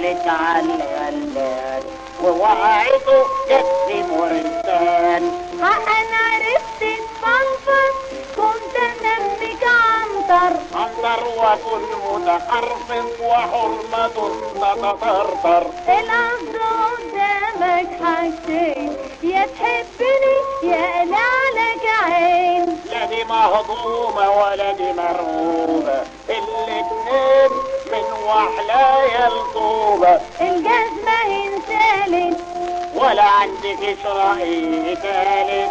جرت على الغلبان ووعيته جت مرتان انا عرفت تفلفل كنت انمك عنتر عنتر وكل متحرف وحرمة تتطرطر القصد قدامك حاجتين يا تحبني يا لك عين لا دي مهضومة ولا دي مرغوبة الاتنين من وحلايا الطوبة الجزمة انسالت ولا عندك رأي تالت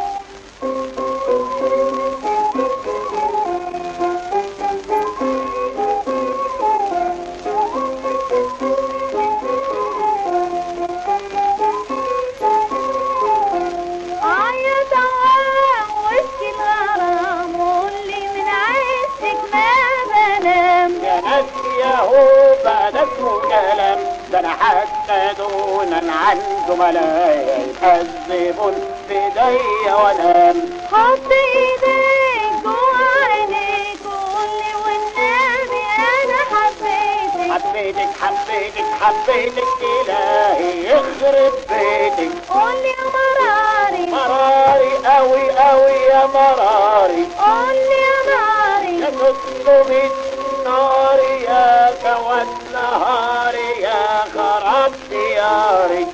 عيط عوام واشكي الغرام واللي من عيشك ما بنام يا ناس يا هو بعد اسمه كلام ده انا حتى دونا عن زملائي يكذبون بايديا وانام حط ايديك جوا عينيك وقولي والنبي انا حبيتك حبيتك حبيتك حبيتك الهي يخرب بيتك قولي يا مراري مراري قوي قوي يا مراري قولي يا ناري يا تطلب النار يا سوى النهار يا خراب دياري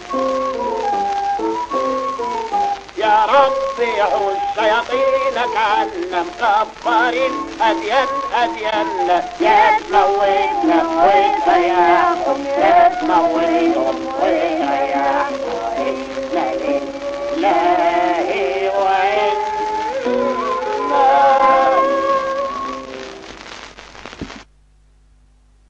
يا رب يحوش شياطينك عنا مكبرين أدين أدين يا تموتنا وتضيعهم يا تموتهم وتضيعهم